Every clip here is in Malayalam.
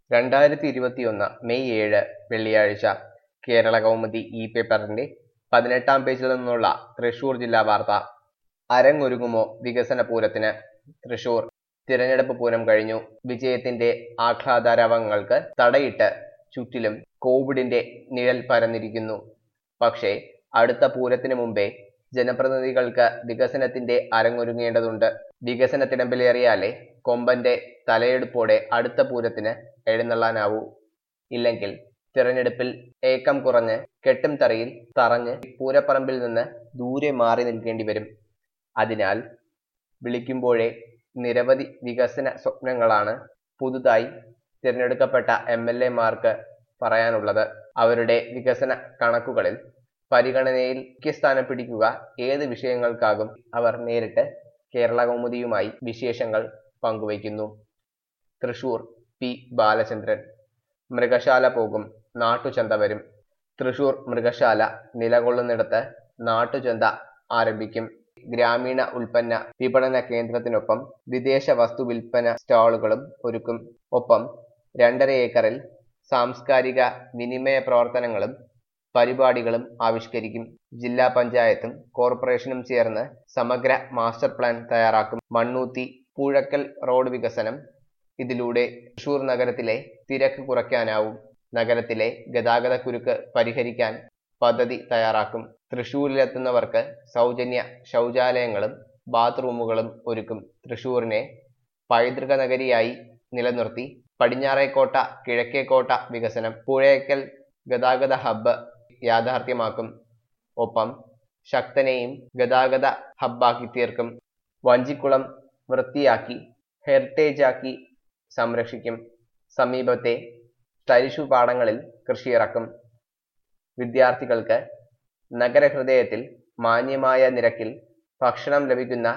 രണ്ടായിരത്തി ഇരുപത്തിയൊന്ന് മെയ് ഏഴ് വെള്ളിയാഴ്ച കേരള കൗമുദി ഇ പേപ്പറിന്റെ പതിനെട്ടാം പേജിൽ നിന്നുള്ള തൃശൂർ ജില്ലാ വാർത്ത അരങ്ങൊരുങ്ങുമോ വികസന പൂരത്തിന് തൃശൂർ തിരഞ്ഞെടുപ്പ് പൂരം കഴിഞ്ഞു വിജയത്തിന്റെ ആഹ്ലാദരവങ്ങൾക്ക് തടയിട്ട് ചുറ്റിലും കോവിഡിന്റെ നിഴൽ പരന്നിരിക്കുന്നു പക്ഷേ അടുത്ത പൂരത്തിന് മുമ്പേ ജനപ്രതിനിധികൾക്ക് വികസനത്തിന്റെ അരങ്ങൊരുങ്ങേണ്ടതുണ്ട് വികസനത്തിടമ്പിലേറിയാലേ കൊമ്പന്റെ തലയെടുപ്പോടെ അടുത്ത പൂരത്തിന് എഴുന്നള്ളാനാവൂ ഇല്ലെങ്കിൽ തിരഞ്ഞെടുപ്പിൽ ഏക്കം കുറഞ്ഞ് കെട്ടും തറയിൽ തറഞ്ഞ് പൂരപ്പറമ്പിൽ നിന്ന് ദൂരെ മാറി നിൽക്കേണ്ടി വരും അതിനാൽ വിളിക്കുമ്പോഴേ നിരവധി വികസന സ്വപ്നങ്ങളാണ് പുതുതായി തിരഞ്ഞെടുക്കപ്പെട്ട എം എൽ എമാർക്ക് പറയാനുള്ളത് അവരുടെ വികസന കണക്കുകളിൽ പരിഗണനയിൽ മുഖ്യസ്ഥാനം പിടിക്കുക ഏത് വിഷയങ്ങൾക്കാകും അവർ നേരിട്ട് കേരള കൗമുദിയുമായി വിശേഷങ്ങൾ പങ്കുവയ്ക്കുന്നു തൃശൂർ പി ബാലചന്ദ്രൻ മൃഗശാല പോകും നാട്ടുചന്ത വരും തൃശൂർ മൃഗശാല നിലകൊള്ളുന്നിടത്ത് നാട്ടുചന്ത ആരംഭിക്കും ഗ്രാമീണ ഉൽപ്പന്ന വിപണന കേന്ദ്രത്തിനൊപ്പം വിദേശ വസ്തു വിൽപ്പന സ്റ്റാളുകളും ഒരുക്കും ഒപ്പം രണ്ടര ഏക്കറിൽ സാംസ്കാരിക വിനിമയ പ്രവർത്തനങ്ങളും പരിപാടികളും ആവിഷ്കരിക്കും ജില്ലാ പഞ്ചായത്തും കോർപ്പറേഷനും ചേർന്ന് സമഗ്ര മാസ്റ്റർ പ്ലാൻ തയ്യാറാക്കും മണ്ണൂത്തി പൂഴക്കൽ റോഡ് വികസനം ഇതിലൂടെ തൃശൂർ നഗരത്തിലെ തിരക്ക് കുറയ്ക്കാനാവും നഗരത്തിലെ ഗതാഗത കുരുക്ക് പരിഹരിക്കാൻ പദ്ധതി തയ്യാറാക്കും തൃശൂരിലെത്തുന്നവർക്ക് സൗജന്യ ശൗചാലയങ്ങളും ബാത്റൂമുകളും ഒരുക്കും തൃശൂരിനെ പൈതൃക നഗരിയായി നിലനിർത്തി പടിഞ്ഞാറേക്കോട്ട കിഴക്കേക്കോട്ട വികസനം പുഴയക്കൽ ഗതാഗത ഹബ്ബ് യാഥാർത്ഥ്യമാക്കും ഒപ്പം ശക്തനെയും ഗതാഗത ഹബ്ബാക്കി തീർക്കും വഞ്ചിക്കുളം വൃത്തിയാക്കി ഹെറിറ്റേജാക്കി സംരക്ഷിക്കും സമീപത്തെ തരിശു പാടങ്ങളിൽ കൃഷിയിറക്കും വിദ്യാർത്ഥികൾക്ക് നഗരഹൃദയത്തിൽ മാന്യമായ നിരക്കിൽ ഭക്ഷണം ലഭിക്കുന്ന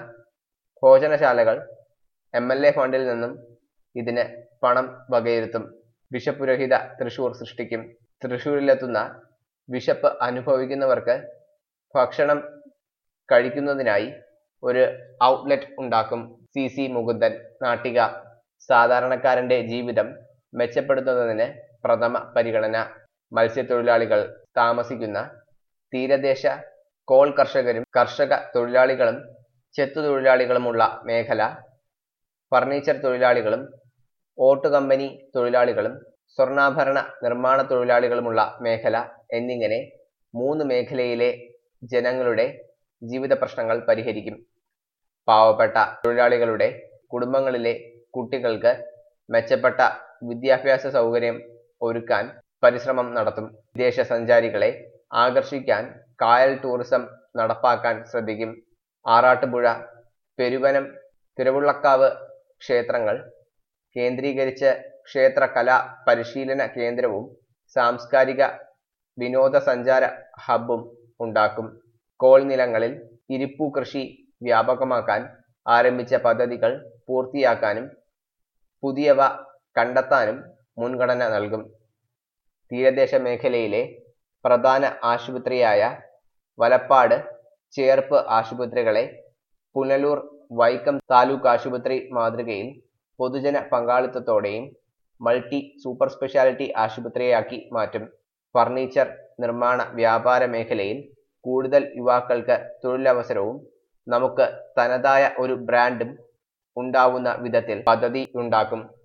ഭോജനശാലകൾ എം എൽ എ ഫണ്ടിൽ നിന്നും ഇതിന് പണം വകയിരുത്തും വിശപ്പുരഹിത തൃശൂർ സൃഷ്ടിക്കും തൃശൂരിലെത്തുന്ന വിശപ്പ് അനുഭവിക്കുന്നവർക്ക് ഭക്ഷണം കഴിക്കുന്നതിനായി ഒരു ഔട്ട്ലെറ്റ് ഉണ്ടാക്കും സി സി മുകുന്ദൻ നാട്ടിക സാധാരണക്കാരന്റെ ജീവിതം മെച്ചപ്പെടുത്തുന്നതിന് പ്രഥമ പരിഗണന മത്സ്യത്തൊഴിലാളികൾ താമസിക്കുന്ന തീരദേശ കോൾ കർഷകരും കർഷക തൊഴിലാളികളും ചെത്തുതൊഴിലാളികളുമുള്ള മേഖല ഫർണിച്ചർ തൊഴിലാളികളും ഓട്ടു കമ്പനി തൊഴിലാളികളും സ്വർണ്ണാഭരണ നിർമ്മാണ തൊഴിലാളികളുമുള്ള മേഖല എന്നിങ്ങനെ മൂന്ന് മേഖലയിലെ ജനങ്ങളുടെ ജീവിത പ്രശ്നങ്ങൾ പരിഹരിക്കും പാവപ്പെട്ട തൊഴിലാളികളുടെ കുടുംബങ്ങളിലെ കുട്ടികൾക്ക് മെച്ചപ്പെട്ട വിദ്യാഭ്യാസ സൗകര്യം ഒരുക്കാൻ പരിശ്രമം നടത്തും വിദേശ സഞ്ചാരികളെ ആകർഷിക്കാൻ കായൽ ടൂറിസം നടപ്പാക്കാൻ ശ്രദ്ധിക്കും ആറാട്ടുപുഴ പെരുവനം തിരുവുള്ളക്കാവ് ക്ഷേത്രങ്ങൾ കേന്ദ്രീകരിച്ച് ക്ഷേത്ര കലാ പരിശീലന കേന്ദ്രവും സാംസ്കാരിക വിനോദസഞ്ചാര ഹബ്ബും ഉണ്ടാക്കും കോൾ നിലങ്ങളിൽ ഇരിപ്പു കൃഷി വ്യാപകമാക്കാൻ ആരംഭിച്ച പദ്ധതികൾ പൂർത്തിയാക്കാനും പുതിയവ കണ്ടെത്താനും മുൻഗണന നൽകും തീരദേശ മേഖലയിലെ പ്രധാന ആശുപത്രിയായ വലപ്പാട് ചേർപ്പ് ആശുപത്രികളെ പുനലൂർ വൈക്കം താലൂക്ക് ആശുപത്രി മാതൃകയിൽ പൊതുജന പങ്കാളിത്തത്തോടെയും മൾട്ടി സൂപ്പർ സ്പെഷ്യാലിറ്റി ആശുപത്രിയാക്കി മാറ്റും ഫർണിച്ചർ നിർമ്മാണ വ്യാപാര മേഖലയിൽ കൂടുതൽ യുവാക്കൾക്ക് തൊഴിലവസരവും നമുക്ക് തനതായ ഒരു ബ്രാൻഡും ഉണ്ടാവുന്ന വിധത്തിൽ പദ്ധതി ഉണ്ടാക്കും